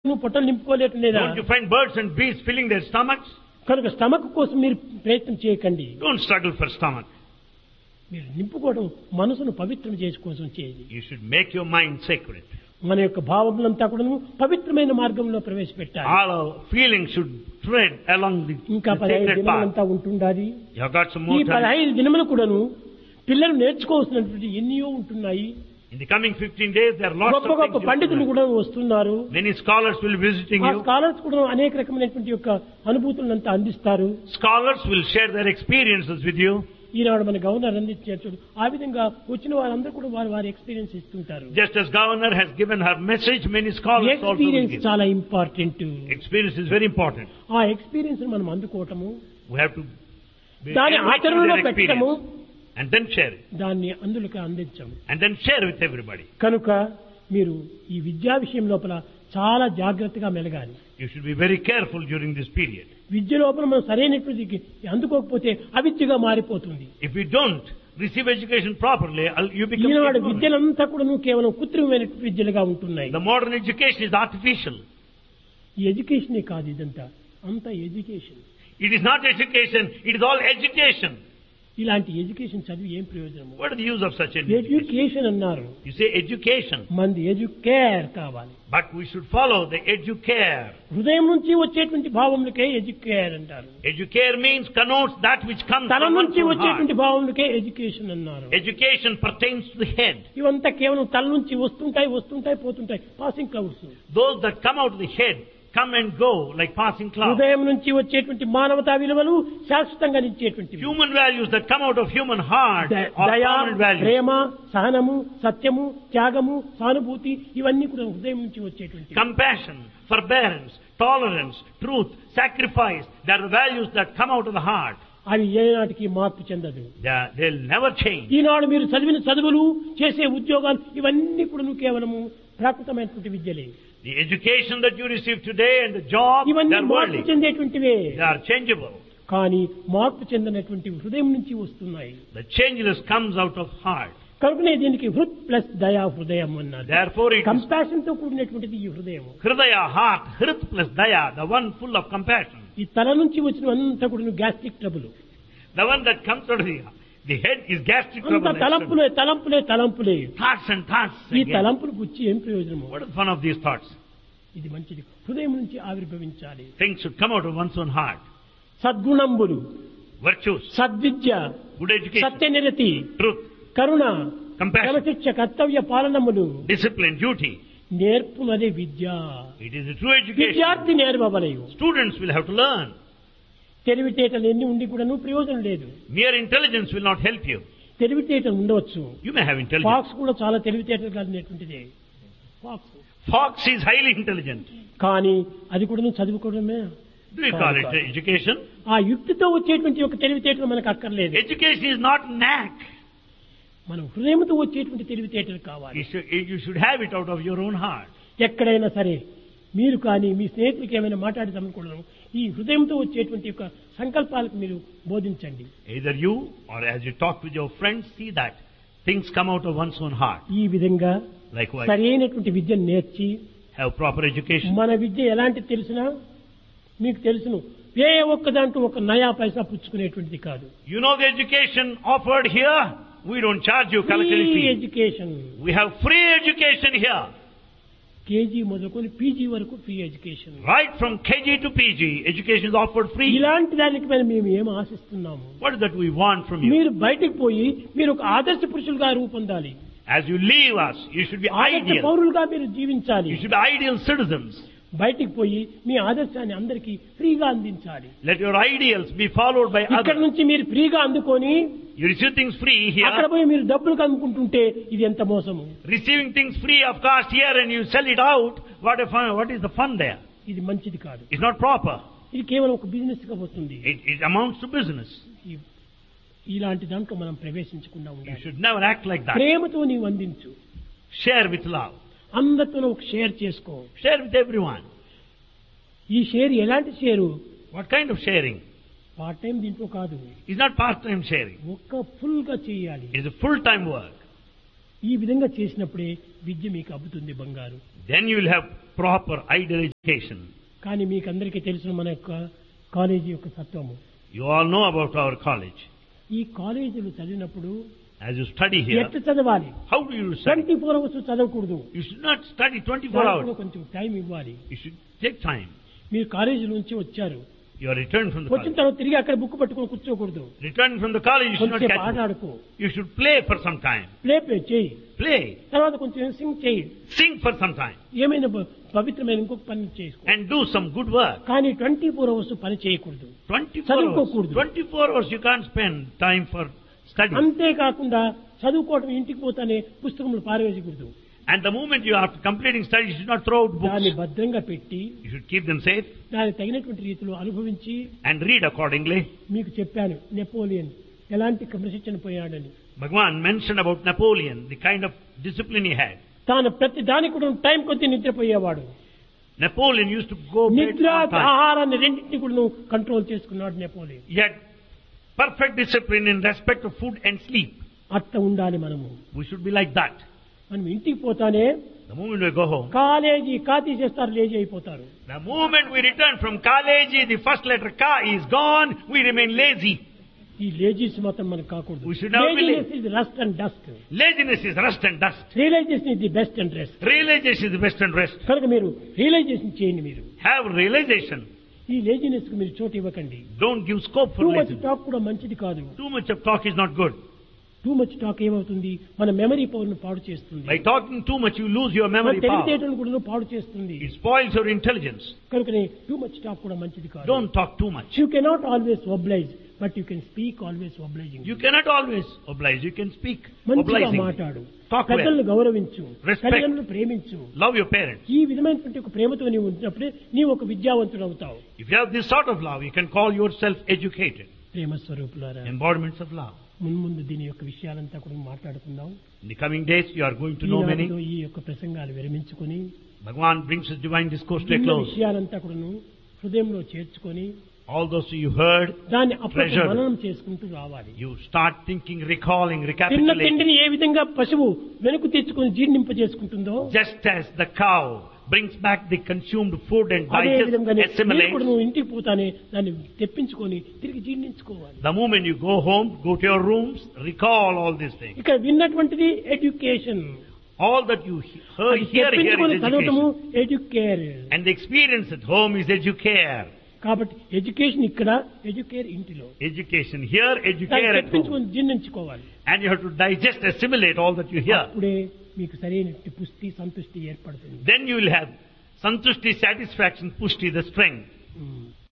నువ్వు పొట్టలు నింపుకోలేటు లేదా Don't you find birds and bees filling their stomachs? కనుక స్టమక్ కోసం మీరు ప్రయత్నం చేయకండి Don't struggle for stomach. మీరు నింపుకోవడం మనసును పవిత్రం చేసుకోసం చేయండి You should make your mind sacred. మన యొక్క భావములంతా కూడా పవిత్రమైన మార్గంలో ప్రవేశపెట్టాలి All our feelings should tread along the, ఇంకా the పదహైదు sacred path. దినములంతా ఉంటుండాలి You have got some ఈ more time. పదహైదు దినములు కూడాను పిల్లలు నేర్చుకోవాల్సినటువంటి ఎన్నో ఉంటున్నాయి In the coming 15 days, there are lots గొప్ప of గొప్ప things. you have to పండితులు learn. కూడా వస్తున్నారు Many scholars will be visiting ఆ you. స్కాలర్స్ కూడా అనేక రకమైనటువంటి యొక్క అనుభూతులంతా అందిస్తారు Scholars will share their experiences with you. ఈనాడు మన గవర్నర్ అందించారు ఆ విధంగా వచ్చిన వారందరూ కూడా వారి వారి ఎక్స్పీరియన్స్ ఇస్తుంటారు Just as governor has given her message, many scholars also will experience give. చాలా important Experience is very important. ఆ ఎక్స్పీరియన్స్ మనం అందుకోవటము We have to be దాని enriched with ఆచరణలో their పెట్టడము experience and then share it. దాన్ని అందులోకి అందించము And then share with everybody. కనుక మీరు ఈ విద్యా విషయం లోపల చాలా జాగ్రత్తగా మెలగాలి You should be very careful during this period. విద్య లోపల మనం సరైనటువంటి అందుకోకపోతే అవిద్యగా మారిపోతుంది If you don't receive education properly, I'll- you become Eenadu ignorant. విద్యలంతా కూడా కేవలం కృత్రిమమైన విద్యలుగా ఉంటున్నాయి The modern education is artificial. ఈ ఎడ్యుకేషనే కాదు ఇదంతా అంతా education It is not education, it is all education. ఇలాంటి ఎడ్యుకేషన్ చదివి ఏం ప్రయోజనము What is the use of such education? Education అన్నారు You say education, మంది ఎడ్యుకేర్ కావాలి but we should follow the educare. హృదయం నుంచి వచ్చేటువంటి భావములకే ఎడ్యుకేర్ అంటారు Educare means connotes that which comes తల from one's నుంచి own heart. వచ్చేటువంటి భావములకే ఎడ్యుకేషన్ అన్నారు Education pertains to the head. ఇవంతా కేవలం తల నుంచి వస్తుంటాయి వస్తుంటాయి పోతుంటాయి passing clouds Those that come out of the head come and go like passing clouds. హృదయం నుంచి వచ్చేటువంటి మానవతా విలువలు శాశ్వతంగా నిచ్చేటువంటి Human values that come out of human heart are దయ permanent values. ప్రేమ సహనము సత్యము త్యాగము సానుభూతి ఇవన్నీ కూడా హృదయం నుంచి వచ్చేటువంటి Compassion, forbearance, tolerance, truth, sacrifice, they are the values that come out of the heart. అవి ఏనాటికి మార్పు చెందదు They are, they'll never change. ఈనాడు మీరు చదివిన చదువులు చేసే ఉద్యోగాలు ఇవన్నీ కూడా కేవలము ప్రాకృతమైనటువంటి విద్యలే The education that you receive today and the job, they ఇవన్నీ are మార్పు worldly. చెందేటువంటివే They are changeable. కానీ మార్పు చెందినటువంటి హృదయం నుంచి వస్తున్నాయి The changeless comes out of heart. కనుకనే దీనికి హృత్ ప్లస్ దయా హృదయం అన్నారు Therefore it is కంపాషన్ తో కూడినటువంటిది ఈ హృదయం Hridaya, heart, Hrit plus Daya, the one full of compassion. ఈ తల నుంచి వచ్చిన అంతా కూడా gastric trouble The one that comes out of the, the head is gastric అంత trouble. తలంపులే తలంపులే తలంపులే Thoughts and thoughts. ఈ again. తలంపులు గుచ్చి ఏం ప్రయోజనము What is the fun of these thoughts? ఇది మంచిది హృదయం నుంచి ఆవిర్భవించాలి Things should come out of one's own heart. సద్గుణంబులు Virtues, సద్విద్య good education, సత్యనిరతి truth, Karuna compassion, క్రమశిక్ష కర్తవ్య పాలనములు discipline, duty. నేర్పునదే Vidya It is a true education. విద్యార్థి నేర్వవలయు Students will have to learn. తెలివితేటలు ఎన్ని ఉండి కూడా ప్రయోజనం లేదు Mere intelligence will not help you. తెలివితేటలు ఉండవచ్చు You may have intelligence. Fox కూడా చాలా తెలివితేటలు కలిగినటువంటిదే fox Fox is highly intelligent. కానీ అది కూడా చదువుకోవడమే Do you call it education? ఆ యుక్తితో వచ్చేటువంటి ఒక తెలివితేటలు మనకు అక్కర్లేదు Education is not knack. మనం హృదయంతో వచ్చేటువంటి తెలివితేటలు కావాలి You should, you should have it out of your own heart. ఎక్కడైనా సరే మీరు కానీ మీ స్నేహితులకి ఏమైనా మాట్లాడదామనుకోవడం ఈ హృదయంతో వచ్చేటువంటి యొక్క సంకల్పాలకు మీరు బోధించండి Either you or as you talk with your friends, see that things come out of one's own heart. ఈ విధంగా Likewise, సరైనటువంటి విద్యను నేర్చి have proper education. మన విద్య ఎలాంటిది తెలిసినా మీకు తెలుసును ఏ ఒక్క దాంట్లో ఒక నయా పైసా పుచ్చుకునేటువంటిది కాదు You know the education offered here? We don't charge you collective free fee. Education We have free education here. KG మొదలుకొని పీజీ వరకు free education Right from KG to PG, education is offered free. ఇలాంటి దానికి మరి మేము ఏం ఆశిస్తున్నాము What is that we want from you? మీరు బయటికి పోయి మీరు ఒక ఆదర్శ పురుషులుగా రూపొందాలి As you leave us, you should be ఆదర్శ ideal. పౌరులుగా మీరు జీవించాలి You should be ideal citizens. బయటికి పోయి మీ ఆదర్శాన్ని అందరికీ ఫ్రీగా అందించాలి Let your ideals be followed by ఇక్కడ others. నుంచి మీరు ఫ్రీగా అందుకొని You receive things free అక్కడ here, పోయి మీరు డబ్బులు కనుక్కుంటుంటే ఇది ఎంత మోసము receiving things free of cost here and you sell it out. What a fun, what is the fun there? ఇది మంచిది కాదు It's not proper. ఇది కేవలం ఒక బిజినెస్ గా పోతుంది It, it amounts to business. ఈ- ఇలాంటి దాంట్లో మనం ప్రవేశించకుండా You ఉండాలి should never act like that. ప్రేమతో నీవు అందించు Share with love. అందరితో ఒక షేర్ చేసుకో Share with everyone. ఈ షేర్ ఎలాంటి share What kind of sharing? Part time దీంట్లో కాదు It's not part-time sharing. ఒక్క ఫుల్ గా చేయాలి It's a full-time work. ఈ విధంగా చేసినప్పుడే విద్య మీకు అబ్బుతుంది బంగారు Then you will have proper ideal education. కానీ మీకు అందరికీ తెలిసిన మన యొక్క కాలేజీ యొక్క తత్వము You all know about our college. ఈ కాలేజీలు చదివినప్పుడు As you study here, ఎట్లా చదవాలి how do you study? Twenty four hours చదవకూడదు You should not study 24 దానికి కూడా hours. కొంచెం టైం ఇవ్వాలి You should take time. మీరు కాలేజీ నుంచి వచ్చారు You are returned from the వచ్చిన college. తర్వాత తిరిగి అక్కడ బుక్ పట్టుకొని కూర్చోకూడదు Returned from the college, you should not కొంచెం catch ఆట book. ఆడుకో You should play for some time. Play play చేయి Play. తర్వాత కొంచెం సింగ్ చేయి Sing for some time. ఏమైనా ప- పవిత్రమైన ఇంకొక పని చేసుకో And do some good work. కానీ ట్వంటీ ఫోర్ అవర్స్ పని చేయకూడదు 24 hours. చదువుకోకూడదు. 24 hours you can't spend time for study. అంతేకాకుండా చదువుకోవటం ఇంటికి పోతానే పుస్తకములు పారవేయకూడదు And the moment you after completing study, you should not throw out దాన్ని books. భద్రంగా పెట్టి You should keep them safe దానికి తగినటువంటి రీతిలో అనుభవించి and read accordingly. మీకు చెప్పాను నెపోలియన్ ఎలాంటి క్రమశిక్షణ పోయాడని Bhagwan mentioned about Napoleon, the kind of discipline he had. తాను ప్రతి దానికి కూడా టైం కొద్ది నిద్రపోయేవాడు Napoleon used to go bed నిద్ర on time. ఆహారాన్ని రెండింటిని కూడా కంట్రోల్ చేసుకున్నాడు Napoleon He had perfect discipline in respect of food and sleep. అట్ట ఉండాలి మనము We should be like that. మనం ఇంటికి పోతానే The moment we go home, college కాతీ చేస్తారు లేజీ అయిపోతారు the moment we return from college, the first letter Ka is gone, we remain lazy. ఈ లేజీస్ మాత్రం మనకు కాకూడదు We should not be lazy. ఇది rust and dust Laziness is rust and dust. Realisation ఇది best and rest Realization is the best and rest. కనుక మీరు realisation చేయండి మీరు Have realization. ఈ లేజినెస్ కు మీరు చోటు ఇవ్వకండి Don't give scope for too much laziness. Talk కూడా మంచిది కాదు Too much of talk is not good. Too much talk ఏమవుతుంది మన మెమరీ పవర్ ను పాడు చేస్తుంది By talking too much, you lose your మన memory power. తెలివితేటలను కూడా పాడు చేస్తుంది It spoils your intelligence. కనుకనే టూ మచ్ టాక్ కూడా మంచిది కాదు Don't talk too much. You cannot always oblige but you can speak always obliging You cannot always oblige. You can speak మంచిగా obligingly. మాట్లాడు Talk well. పెద్దలను గౌరవించు Respect. తల్లిదండ్రులను ప్రేమించు Love your parents. ఈ విధమైనటువంటి ఒక ప్రేమతో నీవు ఉంచినప్పుడే నీవు ఒక విద్యావంతుడు అవుతావు If you have this sort of love, you can call yourself educated. ప్రేమ స్వరూపులారా Embodiments of love. మున్ముందు దీని యొక్క విషయాలంతా కూడా మాట్లాడుకుందాం In the coming days, you are going to know many. ఈనాటితో ఈ యొక్క ప్రసంగాలు విరమించుకొని Bhagwan brings his divine discourse to a విన్న close. విషయాలంతా కూడాను హృదయంలో చేర్చుకొని All those you heard, దాన్ని అప్పుడు Treasure. మననం చేసుకుంటూ రావాలి you start thinking, recalling, తిన్న recapitulating. తిండిని ఏ విధంగా పశువు వెనుక తెచ్చుకొని జీర్ణింప చేసుకుంటుందో Just as the cow brings back the consumed food and అదే digests, విధంగా మీరు assimilates. కూడా నువ్వు ఇంటికి పోతానే దాన్ని తెప్పించుకొని తిరిగి జీర్ణించుకోవాలి The moment you go home, go to your rooms, recall all these things. ఇక్కడ విన్నటువంటిది education All that you he- heard అది here, here తెప్పించుకొని is చదవటము education. Educare And the experience at home is educare. కాబట్టి education ఇక్కడ educare ఇంటిలో Education here, దాన్ని educare at home. తెప్పించుకొని జీర్ణించుకోవాలి And you have to digest, assimilate all that you hear. అప్పుడే మీకు సరైన పుష్టి సంతృష్టి ఏర్పడుతుంది Then you will have santushti, satisfaction, pushti, the strength.